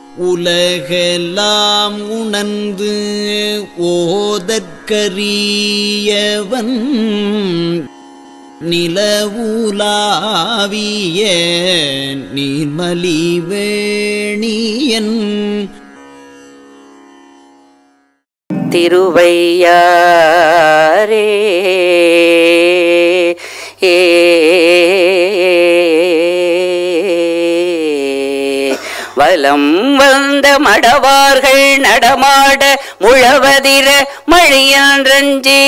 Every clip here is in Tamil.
உலகெல்லாம் உணர்ந்து ஓதற்கரியவன் நிலவுலாவிய நீர்மலி வேணியன் திருவையாரே ஏ வலம் வந்த மடவார்கள் நடமாட முழவதிர மழியன்றஞ்சி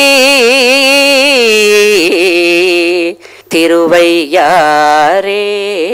திருவையாரே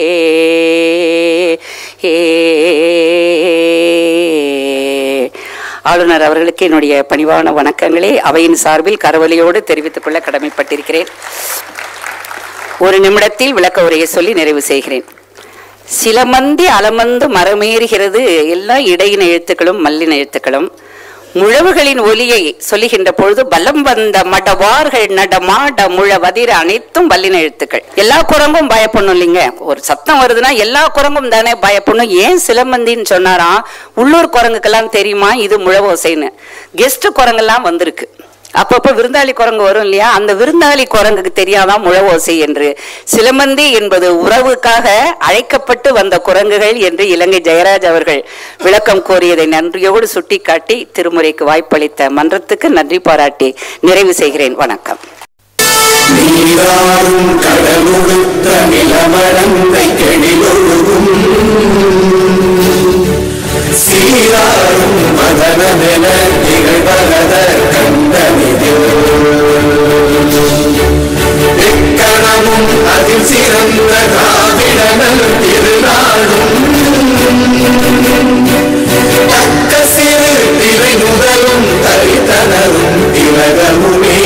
ஏ ஆளுநர் அவர்களுக்கு என்னுடைய பணிவான வணக்கங்களை அவையின் சார்பில் கரவொலியோடு தெரிவித்துக் கொள்ள கடமைப்பட்டிருக்கிறேன் ஒரு நிமிடத்தில் விளக்க உரையை சொல்லி நிறைவு செய்கிறேன் சிலமந்தி அலமந்து மரமேறுகிறது எல்லாம் இடையின எழுத்துக்களும் மல்லின எழுத்துக்களும் முழவுகளின் ஒலியை சொல்லுகின்ற பொழுது பலம் வந்த மடவார்கள் நடமாட முழவதிர அனைத்தும் வல்லின எழுத்துக்கள் எல்லா குரங்கும் பயப்படணும் இல்லைங்க ஒரு சத்தம் வருதுன்னா எல்லா குரங்கும் தானே பயப்படணும் ஏன் சிலம்பந்தின்னு சொன்னாராம் உள்ளூர் குரங்குக்கெல்லாம் தெரியுமா இது முழவோசைன்னு கெஸ்ட் குரங்கெல்லாம் வந்திருக்கு அப்பப்போ விருந்தாளி குரங்கு வரும் இல்லையா அந்த விருந்தாளி குரங்குக்கு தெரியாதான் முழவோசை என்று சிலம்பந்தி என்பது உறவுக்காக அழைக்கப்பட்டு வந்த குரங்குகள் என்று இலங்கை ஜெயராஜ் அவர்கள் விளக்கம் கோரியதை நன்றியோடு சுட்டிக்காட்டி திருமுறைக்கு வாய்ப்பளித்த மன்றத்துக்கு நன்றி பாராட்டி நிறைவு செய்கிறேன் வணக்கம் நீராறும் கடலுடுத்த நிலமடந்தை கெழிலொழுகும் சீராறும் மதனமென நிகழ்வரத கண்டனிதில் எக்கணமும் அதில் சிறந்த காவிடனல் திருநாளும் தக்க சிறு திரை முதலும் தரித்தனரும் திலகமுமே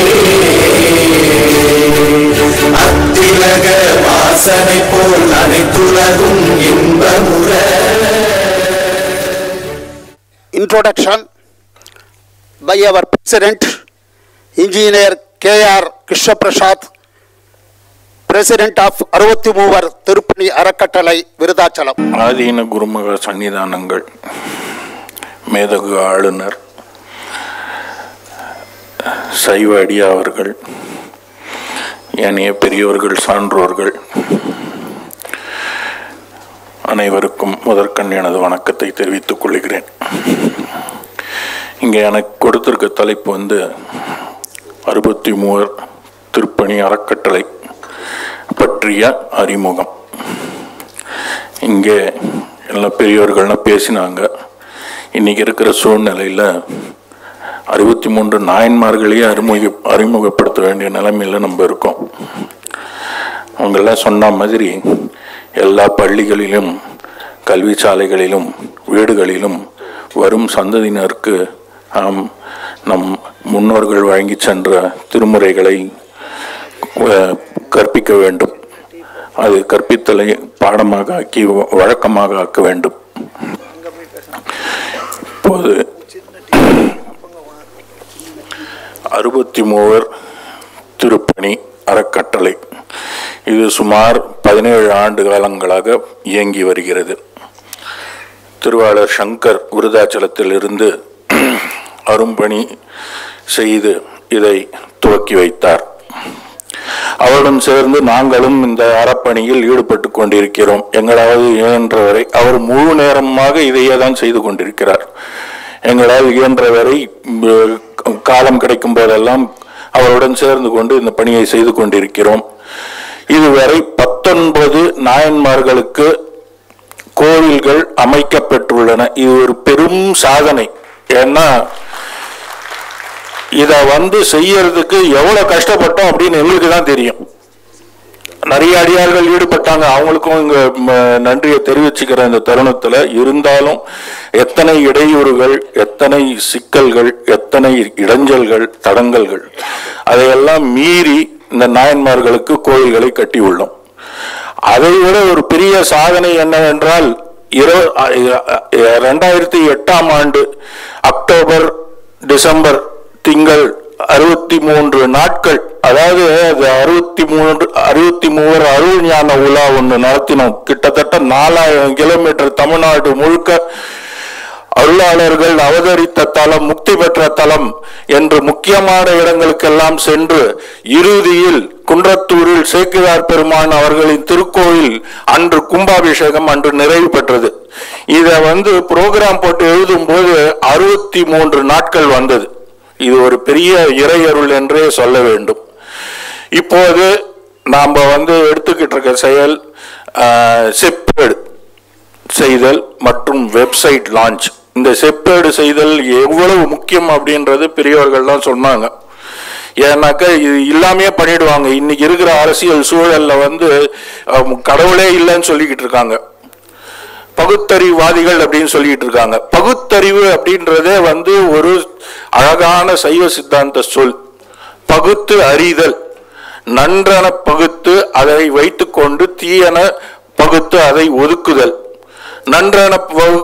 அத்திலக வாசனை போல் அனைத்துலகும் இன்பமுற introduction by our President, Engineer K.R. Krishna Prasad, President of அறுபத்தி மூவர் திருப்பணி அறக்கட்டளை விருதாச்சலம் ஆதீன குருமக சன்னிதானங்கள் மேதகு ஆளுநர் சைவ அடியா அவர்கள் ஏனைய பெரியோர்கள் சான்றோர்கள் அனைவருக்கும் முதற்கண் எனது வணக்கத்தை தெரிவித்துக் கொள்கிறேன் இங்கே எனக்கு கொடுத்திருக்க தலைப்பு வந்து அறுபத்தி மூவர் திருப்பணி அறக்கட்டளை பற்றிய அறிமுகம் இங்கே எல்லா பெரியவர்கள்லாம் பேசினாங்க இன்னைக்கு இருக்கிற சூழ்நிலையில் அறுபத்தி மூன்று நாயன்மார்களையே அறிமுக அறிமுகப்படுத்த வேண்டிய நிலைமையில் நம்ம இருக்கோம் அவங்கெல்லாம் சொன்ன மாதிரி எல்லா பள்ளிகளிலும் கல்வி சாலைகளிலும் வீடுகளிலும் வரும் சந்ததியினருக்கு நாம் நம் முன்னோர்கள் வழங்கி சென்ற திருமுறைகளை அஹ், கற்பிக்க வேண்டும் அது கற்பித்தலை பாடமாக ஆக்கி வழக்கமாக ஆக்க வேண்டும் இப்போது அறுபத்தி மூவர் திருப்பணி அறக்கட்டளை இது சுமார் பதினேழு ஆண்டு காலங்களாக இயங்கி வருகிறது திருவாளர் சங்கர் விருதாச்சலத்திலிருந்து அரும்பணி செய்து இதை துவக்கி வைத்தார் அவருடன் சேர்ந்து நாங்களும் இந்த அறப்பணியில் ஈடுபட்டு கொண்டிருக்கிறோம் எங்களாவது இயன்றவரை அவர் முழு நேரமாக இதையே தான் செய்து கொண்டிருக்கிறார் எங்களால் இயன்றவரை உம், காலம் கிடைக்கும் போதெல்லாம் அவருடன் சேர்ந்து கொண்டு இந்த பணியை செய்து கொண்டிருக்கிறோம் இதுவரை பத்தொன்பது நாயன்மார்களுக்கு கோவில்கள் அமைக்கப்பட்டுள்ளன இது ஒரு பெரும் சாதனை ஏன்னா இத வந்து செய்யறதுக்கு எவ்வளவு கஷ்டப்பட்டோம் அப்படின்னு எங்களுக்கு தான் தெரியும் நிறைய அடியார்கள் ஈடுபட்டாங்க அவங்களுக்கும் இங்க ம, நன்றியை தெரிவிச்சுக்கிற இந்த தருணத்துல இருந்தாலும் எத்தனை இடையூறுகள் எத்தனை சிக்கல்கள் எத்தனை இடைஞ்சல்கள் தடங்கல்கள் அதையெல்லாம் மீறி இந்த நாயன்மார்களுக்கு கோயில்களை கட்டியுள்ளோம் அதை விட ஒரு பெரிய சாதனை என்னவென்றால் இரு ரெண்டாயிரத்தி எட்டாம் ஆண்டு அக்டோபர் டிசம்பர் திங்கள் அறுபத்தி மூன்று நாட்கள் அதாவது அது அறுபத்தி மூன்று அறுபத்தி மூவர் அருள் ஞான உலா ஒன்று நடத்தினோம் கிட்டத்தட்ட நாலாயிரம் கிலோமீட்டர் தமிழ்நாடு முழுக்க அருளாளர்கள் அவதரித்த தலம் முக்தி பெற்ற தலம் என்று முக்கியமான இடங்களுக்கெல்லாம் சென்று இறுதியில் குன்றத்தூரில் சேக்கிழார் பெருமான் அவர்களின் திருக்கோயில் அன்று கும்பாபிஷேகம் அன்று நிறைவு பெற்றது இத வந்து புரோகிராம் போட்டு எழுதும் போது அறுபத்தி மூன்று நாட்கள் வந்தது இது ஒரு பெரிய இறையருள் என்றே சொல்ல வேண்டும் இப்போது நாம் வந்து எடுத்துக்கிட்டு இருக்க செயல் செப்பேடு செய்தல் மற்றும் வெப்சைட் லான்ச் இந்த செப்பேடு செய்தல் எவ்வளவு முக்கியம் அப்படின்றது பெரியவர்கள்லாம் சொன்னாங்க ஏன்னாக்கா இது இல்லாமையே பண்ணிடுவாங்க இன்னைக்கு இருக்கிற அரசியல் சூழல்ல வந்து அஹ், கடவுளே இல்லைன்னு சொல்லிக்கிட்டு இருக்காங்க பகுத்தறிவாதிகள் அப்படின்னு சொல்லிட்டு இருக்காங்க பகுத்தறிவு அப்படின்றதே வந்து ஒரு அழகான சைவ சித்தாந்த சொல் பகுத்து அறிதல் நன்றன பகுத்து அதை வைத்துக்கொண்டு தீயன பகுத்து அதை ஒதுக்குதல் நன்றன பகு-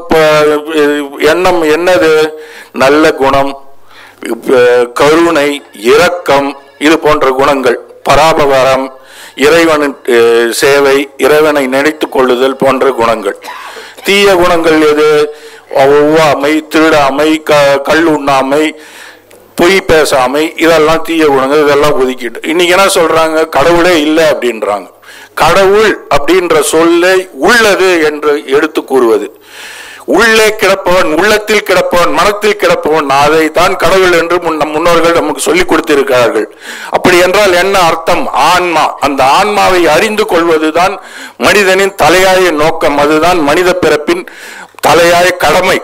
ப- எண்ணம் என்னது நல்ல குணம் அஹ், கருணை இரக்கம் இது போன்ற குணங்கள் பராபகாரம் இறைவனின் அஹ், சேவை இறைவனை நினைத்துக் கொள்ளுதல் போன்ற குணங்கள் தீய குணங்கள் எது ஒவ்வாமை திருடாமை க கல் உண்ணாமை பொய் பேசாமை இதெல்லாம் தீய குணங்கள் இதெல்லாம் ஒதுக்கிட்டு இன்னைக்கு என்ன சொல்றாங்க கடவுளே இல்லை அப்படின்றாங்க கடவுள் அப்படின்ற சொல்லை உள்ளது என்று எடுத்து கூறுவது உள்ளே கிடப்பவன் உள்ளத்தில் கிடப்பவன் மனத்தில் கிடப்பவன் அதை தான் கடவுள் என்று முன் நம் முன்னோர்கள் நமக்கு சொல்லிக் கொடுத்திருக்கிறார்கள் அப்படி என்றால் என்ன அர்த்தம் ஆன்மா அந்த ஆன்மாவை அறிந்து கொள்வதுதான் மனிதனின் தலையாய நோக்கம் அதுதான் மனித பிறப்பின் தலையாய கடமை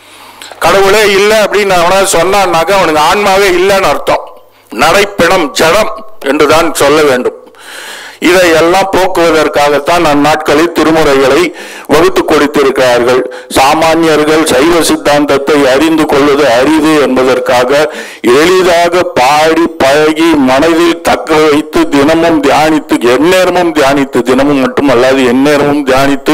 கடவுளே இல்லை அப்படின்னு அவனால சொன்னான்னாக்க அவனுக்கு ஆன்மாவே இல்லைன்னு அர்த்தம் நடைப்பிணம் ஜடம் என்றுதான் சொல்ல வேண்டும் இதையெல்லாம் போக்குவதற்காகத்தான் அந்நாட்களில் திருமுறைகளை வகுத்து கொடுத்திருக்கிறார்கள் சாமானியர்கள் சைவ சித்தாந்தத்தை அறிந்து கொள்வது அரிது என்பதற்காக எளிதாக பாடி பழகி மனதில் தக்க வைத்து தினமும் தியானித்து எந்நேரமும் தியானித்து தினமும் மட்டுமல்லாது எந்நேரமும் தியானித்து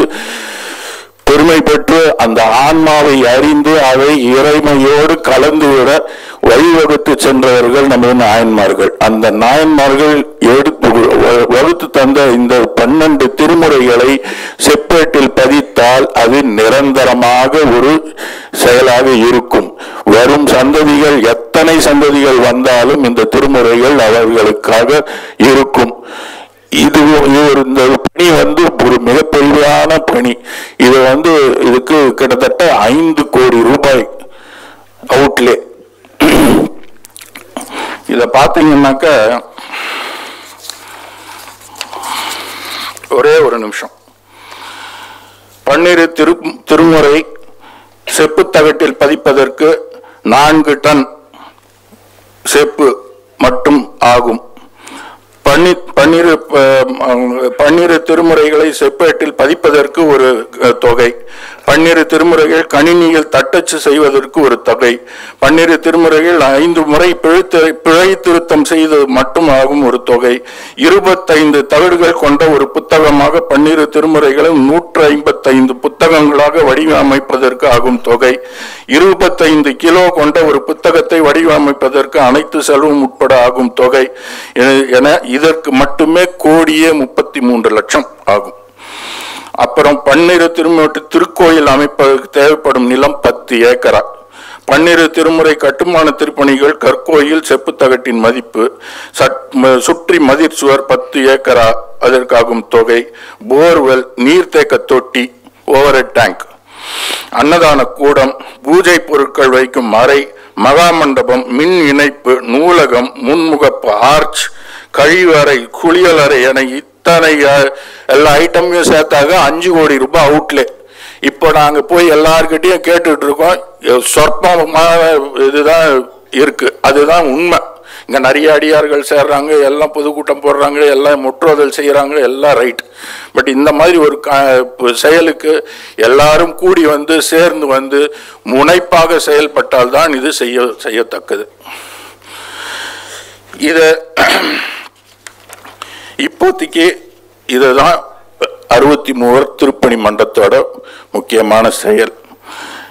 பெருமை பெற்று அந்த ஆன்மாவை அறிந்து அதை இறைமையோடு கலந்துவிட வழிவகுத்து சென்றவர்கள் நமது நாயன்மார்கள் அந்த நாயன்மார்கள் எடுத்து வ- வகுத்து தந்த இந்த பன்னெண்டு திருமுறைகளை செப்பேட்டில் பதித்தால் அது நிரந்தரமாக ஒரு செயலாக இருக்கும் வரும் சந்ததிகள் எத்தனை சந்ததிகள் வந்தாலும் இந்த திருமுறைகள் அவர்களுக்காக இருக்கும் இது இது ஒரு இந்த பணி வந்து ஒரு மிகப்பெரியான பணி இது வந்து இதுக்கு கிட்டத்தட்ட ஐந்து கோடி ரூபாய் அவுட்லே இத பாத்தீங்கன்னாக்க ஒரே ஒரு நிமிஷம் பன்னிரு திரு திருமுறை செப்புத்தகட்டில் பதிப்பதற்கு நான்கு டன் செப்பு மட்டும் ஆகும் பன்னி பன்னிரு அஹ், பன்னிரு திருமுறைகளை செப்பேட்டில் பதிப்பதற்கு ஒரு அஹ், தொகை பன்னிரு திருமுறைகள் கணினியில் தட்டச்சு செய்வதற்கு ஒரு தொகை பன்னிரு திருமுறைகள் ஐந்து முறை பிழைத்து பிழை திருத்தம் செய்தது மட்டும் ஆகும் ஒரு தொகை இருபத்தைந்து தகடுகள் கொண்ட ஒரு புத்தகமாக பன்னிரு திருமுறைகளை நூற்று ஐம்பத்தைந்து புத்தகங்களாக வடிவமைப்பதற்கு ஆகும் தொகை இருபத்தைந்து கிலோ கொண்ட ஒரு புத்தகத்தை வடிவமைப்பதற்கு அனைத்து செலவும் உட்பட ஆகும் தொகை என- என இதற்கு மட்டுமே கோடியே முப்பத்தி மூன்று லட்சம் ஆகும் அப்புறம் பன்னிரு திருமுறை திருக்கோயில் அமைப்பதற்கு தேவைப்படும் நிலம் பத்து ஏக்கரா பன்னிரு திருமுறை கட்டுமான திருப்பணிகள் கற்கோயில் செப்புத்தகட்டின் மதிப்பு சட்- ம- சுற்றி மதிர் சுவர் பத்து ஏக்கரா அதற்காகும் தொகை போர்வெல் நீர்த்தேக்க தொட்டி ஓவர்ஹெட் டேங்க் அன்னதான கூடம் பூஜை பொருட்கள் வைக்கும் அறை மகாமண்டபம் மின் இணைப்பு நூலகம் முன்முகப்பு ஆர்ச் கழிவறை குளியலறை என இத்தனை அஹ், எல்லா ஐட்டமையும் சேர்த்தாக அஞ்சு கோடி ரூபாய் அவுட்லே இப்போ நாங்க போய் எல்லார்கிட்டயும் கேட்டுட்டு இருக்கோம் எ- சொற்பமான இதுதான் இருக்கு அதுதான் உண்மை இங்க நிறைய அடியார்கள் சேர்றாங்க எல்லாம் பொதுக்கூட்டம் போடுறாங்க எல்லாம் முற்றுதல் செய்யறாங்க எல்லாம் ரைட் பட் இந்த மாதிரி ஒரு க- செயலுக்கு எல்லாரும் கூடி வந்து சேர்ந்து வந்து முனைப்பாக செயல்பட்டால் தான் இது செய்ய செய்யத்தக்கது இது இப்போதைக்கு இதுதான் அறுபத்தி மூவர் திருப்பணி மன்றத்தோட முக்கியமான செயல்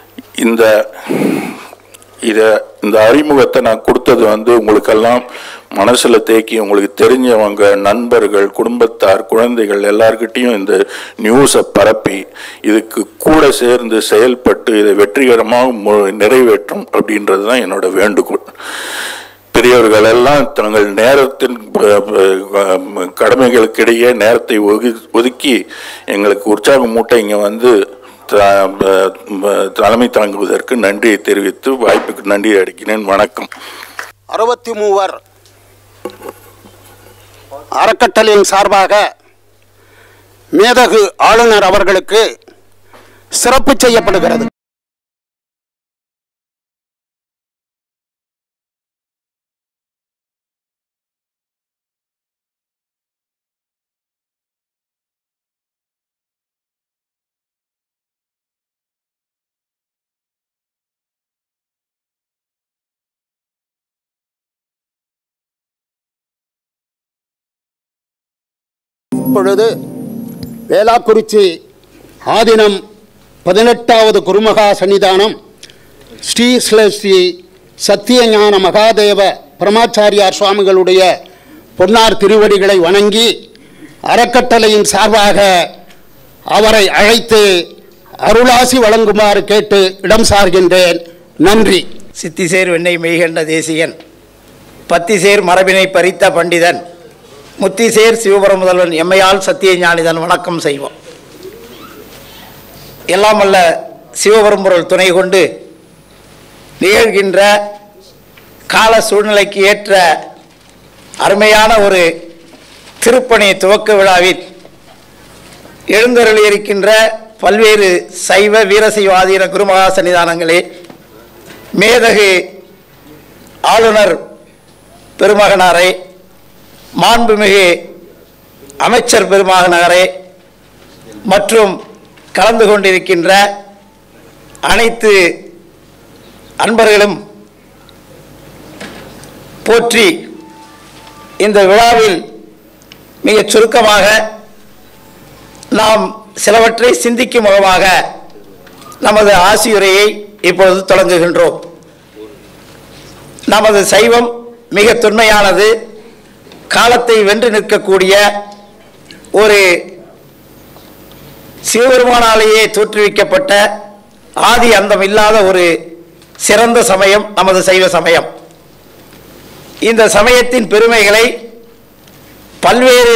இந்த இத இந்த அறிமுகத்தை நான் கொடுத்தது வந்து உங்களுக்கெல்லாம் மனசுல தேக்கி உங்களுக்கு தெரிஞ்சவங்க நண்பர்கள் குடும்பத்தார் குழந்தைகள் எல்லார்கிட்டையும் இந்த நியூஸை பரப்பி இதுக்கு கூட சேர்ந்து செயல்பட்டு இதை வெற்றிகரமாக மு- நிறைவேற்றும் அப்படின்றது தான் என்னோட வேண்டுகோள் பெரியவர்கள் எல்லாம் தங்கள் நேரத்தின் ப- ப- கடமைகளுக்கிடையே நேரத்தை ஒதுக்கி- ஒதுக்கி எங்களுக்கு உற்சாகம் மூட்டை இங்கே வந்து த- ப- ப- தலைமை தாங்குவதற்கு நன்றியை தெரிவித்து வாய்ப்புக்கு நன்றி அளிக்கிறேன் வணக்கம் அறுபத்தி மூவர் அறக்கட்டளையின் சார்பாக மேதகு ஆளுநர் அவர்களுக்கு சிறப்பு செய்யப்படுகிறது இப்பொழுது வேளாக்குறிச்சி ஆதினம் பதினெட்டாவது குருமகா சன்னிதானம் ஸ்ரீ ஸ்ல ஸ்ரீ சத்தியஞான மகாதேவ பிரமாச்சாரியார் சுவாமிகளுடைய பொன்னார் திருவடிகளை வணங்கி அறக்கட்டளையின் சார்பாக அவரை அழைத்து அருளாசி வழங்குமாறு கேட்டு இடம் சார்கின்றேன் நன்றி சித்திசேர் வெண்ணெய் மெய்கண்ட தேசியன் பத்திசேர் மரபினை பறித்த பண்டிதன் முத்திசேர் சிவபுர முதல்வன் எம்மையால் சத்திய ஞானிதன் வணக்கம் செய்வோம் எல்லாம் வல்ல சிவபெரும்பொருள் துணை கொண்டு நிகழ்கின்ற கால சூழ்நிலைக்கு ஏற்ற அருமையான ஒரு திருப்பணி துவக்க விழாவில் எழுந்தருளியிருக்கின்ற பல்வேறு சைவ வீரசைவ ஆதீன குருமகா சன்னிதானங்களே மேதகு ஆளுநர் பெருமகனாரை மாண்புமிகு அமைச்சர் பெருமகனாரை மற்றும் கலந்து கொண்டிருக்கின்ற அனைத்து அன்பர்களும் போற்றி இந்த விழாவில் மிகச் சுருக்கமாக நாம் சிலவற்றை சிந்திக்கும் முகமாக நமது ஆசியுரையை இப்பொழுது தொடங்குகின்றோம் நமது சைவம் மிக தொன்மையானது காலத்தை வென்று நிற்கக்கூடிய ஒரு சிவபெருமானாலேயே தோற்றுவிக்கப்பட்ட ஆதி அந்தம் இல்லாத ஒரு சிறந்த சமயம் நமது சைவ சமயம் இந்த சமயத்தின் பெருமைகளை பல்வேறு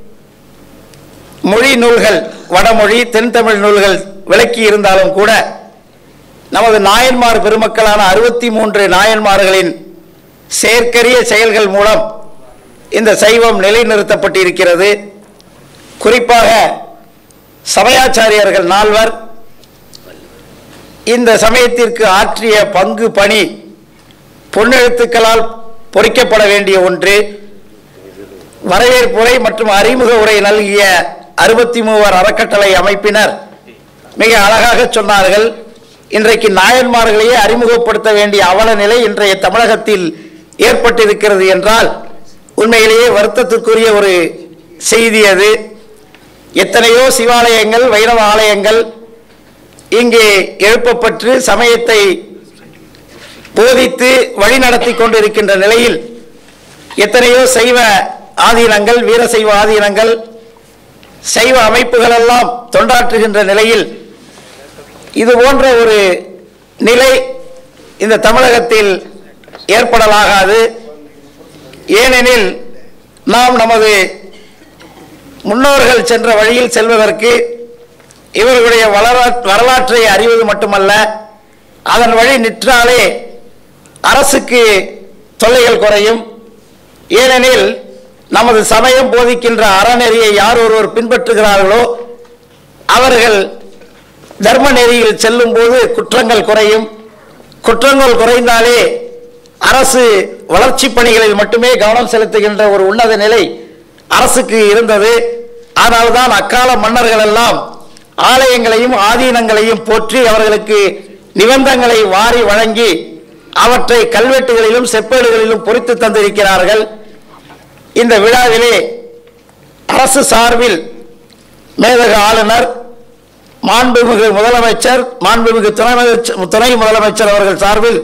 மொழி நூல்கள் வடமொழி தென்தமிழ் நூல்கள் விளக்கி இருந்தாலும் கூட நமது நாயன்மார் பெருமக்களான அறுபத்தி மூன்று நாயன்மார்களின் செயற்கரிய செயல்கள் மூலம் இந்த சைவம் நிலைநிறுத்தப்பட்டிருக்கிறது குறிப்பாக சமயாச்சாரியர்கள் நால்வர் இந்த சமயத்திற்கு ஆற்றிய பங்கு பணி பொன்னெழுத்துக்களால் பொறிக்கப்பட வேண்டிய ஒன்று வரவேற்புரை மற்றும் அறிமுக உரை நல்கிய அறுபத்தி மூவர் அறக்கட்டளை அமைப்பினர் மிக அழகாக சொன்னார்கள் இன்றைக்கு நாயன்மார்களையே அறிமுகப்படுத்த வேண்டிய அவல நிலை இன்றைய தமிழகத்தில் ஏற்பட்டிருக்கிறது என்றால் உண்மையிலேயே வருத்தத்திற்குரிய ஒரு செய்தி அது எத்தனையோ சிவாலயங்கள் வைணவ ஆலயங்கள் இங்கே எழுப்பப்பட்டு சமயத்தை போதித்து வழிநடத்தி கொண்டிருக்கின்ற நிலையில் எத்தனையோ சைவ ஆதீனங்கள் வீரசைவ ஆதீனங்கள் சைவ அமைப்புகள் எல்லாம் தொண்டாற்றுகின்ற நிலையில் இது போன்ற ஒரு நிலை இந்த தமிழகத்தில் ஏற்படலாகாது ஏனெனில் நாம் நமது முன்னோர்கள் சென்ற வழியில் செல்வதற்கு இவர்களுடைய வரலாற் வரலாற்றை அறிவது மட்டுமல்ல அதன் வழி நிற்றாலே அரசுக்கு தொல்லைகள் குறையும் ஏனெனில் நமது சமயம் போதிக்கின்ற அறநெறியை யார் ஒருவர் பின்பற்றுகிறார்களோ அவர்கள் தர்ம நெறியில் செல்லும் போது குற்றங்கள் குறையும் குற்றங்கள் குறைந்தாலே அரசு வளர்ச்சி பணிகளில் மட்டுமே கவனம் செலுத்துகின்ற ஒரு உன்னத நிலை அரசுக்கு இருந்தது ஆனால்தான் அக்கால மன்னர்கள் எல்லாம் ஆலயங்களையும் ஆதீனங்களையும் போற்றி அவர்களுக்கு நிபந்தங்களை வாரி வழங்கி அவற்றை கல்வெட்டுகளிலும் செப்பேடுகளிலும் பொறித்து தந்திருக்கிறார்கள் இந்த விழாவிலே அரசு சார்பில் மேதக ஆளுநர் மாண்புமிகு முதலமைச்சர் மாண்புமிகு துணை முதலமைச்சர் துணை முதலமைச்சர் அவர்கள் சார்பில்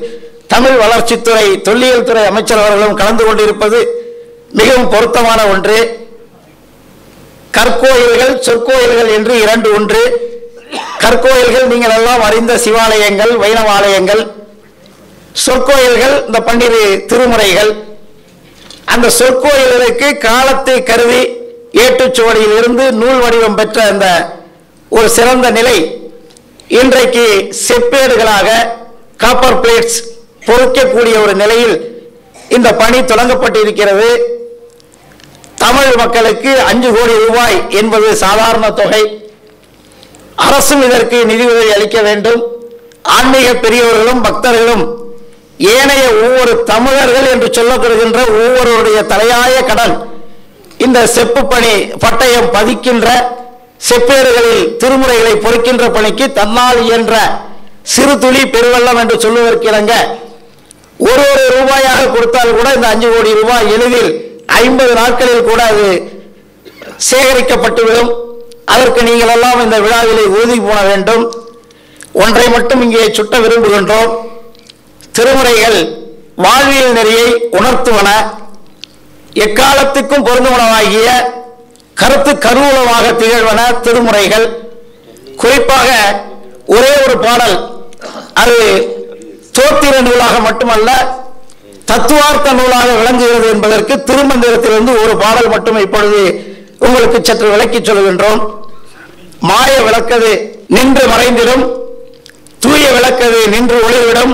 தமிழ் வளர்ச்சித்துறை தொல்லியல் துறை அமைச்சர் அவர்களும் கலந்து கொண்டிருப்பது மிகவும் பொருத்தமான ஒன்று கற்கோயில்கள் சொற்கோயில்கள் என்று இரண்டு ஒன்று கற்கோயில்கள் நீங்கள் எல்லாம் அறிந்த சிவாலயங்கள் வைணவ ஆலயங்கள் சொற்கோயில்கள் இந்த பன்னிரு திருமுறைகள் அந்த சொற்கோயில்களுக்கு காலத்தை கருதி ஏட்டுச்சுவடியில் இருந்து நூல் வடிவம் பெற்ற அந்த ஒரு சிறந்த நிலை இன்றைக்கு செப்பேடுகளாக காப்பர் பிளேட்ஸ் பொறிக்கக்கூடிய ஒரு நிலையில் இந்த பணி தொடங்கப்பட்டிருக்கிறது தமிழ் மக்களுக்கு அஞ்சு கோடி ரூபாய் என்பது சாதாரண தொகை அரசும் இதற்கு நிதியுதவி அளிக்க வேண்டும் ஆன்மீக பெரியவர்களும் பக்தர்களும் ஏனைய ஒவ்வொரு தமிழர்கள் என்று சொல்லப்படுகின்ற ஒவ்வொருவருடைய தலையாய கடன் இந்த செப்பு பணி பட்டயம் பதிக்கின்ற செப்பேடுகளில் திருமுறைகளை பொறிக்கின்ற பணிக்கு தன்னால் இயன்ற சிறு துளி பெருவெள்ளம் என்று சொல்லுவதற்கு இணங்க ஒரு ஒரு ரூபாயாக கொடுத்தால் கூட இந்த அஞ்சு கோடி ரூபாய் எளிதில் ஐம்பது நாட்களில் கூட அது சேகரிக்கப்பட்டுவிடும் அதற்கு நீங்கள் எல்லாம் இந்த விழாவிலே உறுதி போன வேண்டும் ஒன்றை மட்டும் இங்கே சுட்ட விரும்புகின்றோம் திருமுறைகள் வாழ்வியல் நெறியை உணர்த்துவன எக்காலத்துக்கும் பொருந்துவனவாகிய கருத்து கருவூலமாக திகழ்வன திருமுறைகள் குறிப்பாக ஒரே ஒரு பாடல் அது தோத்திர நூலாக மட்டுமல்ல தத்துவார்த்த நூலாக விளங்குகிறது என்பதற்கு திருமந்திரத்திலிருந்து ஒரு பாடல் மட்டும் இப்பொழுது உங்களுக்கு சற்று விளக்கிச் சொல்கின்றோம் மாய விளக்கது நின்று மறைந்திடும் தூய விளக்கது நின்று ஒளிவிடும்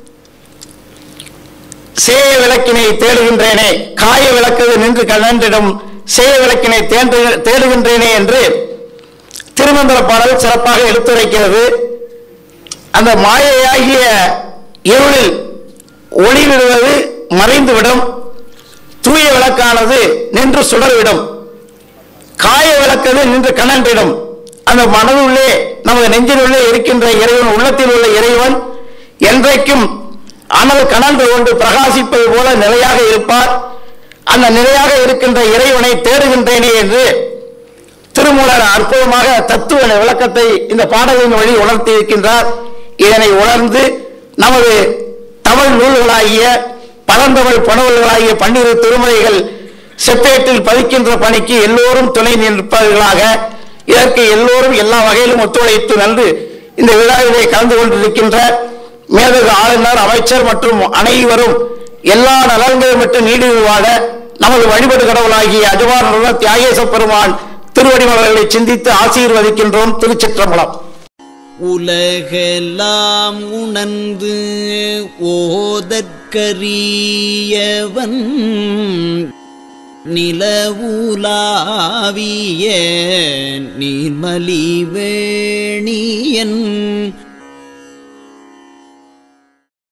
சேய விளக்கினை தேடுகின்றேனே காய விளக்கது நின்று கலந்திடும் சேய விளக்கினை தேண்டு தேடுகின்றேனே என்று திருமந்திர பாடல் சிறப்பாக எடுத்துரைக்கிறது அந்த மாயையாகிய இருளில் ஒளி விடுவது மறைந்துவிடும் தூய விளக்கானது நின்று சுடர்விடும் காய விளக்கது நின்று கணன்றிடும் அந்த மனதுள்ளே நமது நெஞ்சினுள்ளே இருக்கின்ற இறைவன் உள்ளத்தில் உள்ள இறைவன் என்றைக்கும் அனல் கனன்று கொண்டு பிரகாசிப்பது போல நிலையாக இருப்பார் அந்த நிலையாக இருக்கின்ற இறைவனை தேடுகின்றேனே என்று திருமூலர் அற்புதமாக தத்துவ விளக்கத்தை இந்த பாடலின் வழி உணர்த்தி இருக்கின்றார் இதனை உணர்ந்து நமது தமிழ் நூல்களாகிய பழந்தமிழ் பணவல்களாகிய பன்னிரு திருமுறைகள் செப்பேட்டில் பதிக்கின்ற பணிக்கு எல்லோரும் துணை நிற்பவர்களாக இதற்கு எல்லோரும் எல்லா வகையிலும் ஒத்துழைத்து நன்று இந்த விழாவிலே கலந்து கொண்டிருக்கின்ற மேதகு ஆளுநர் அமைச்சர் மற்றும் அனைவரும் எல்லா நலன்களும் விட்டு நீடிவு வாழ நமது வழிபடு கடவுளாகிய அஜவான தியாகேச பெருமான் திருவடிமலர்களை சிந்தித்து ஆசீர்வதிக்கின்றோம் திருச்சிற்றம்பலம் உலகெல்லாம் உணர்ந்து ஓதற்கரியவன் நிலவுலாவிய நீர்மலி வேணியன்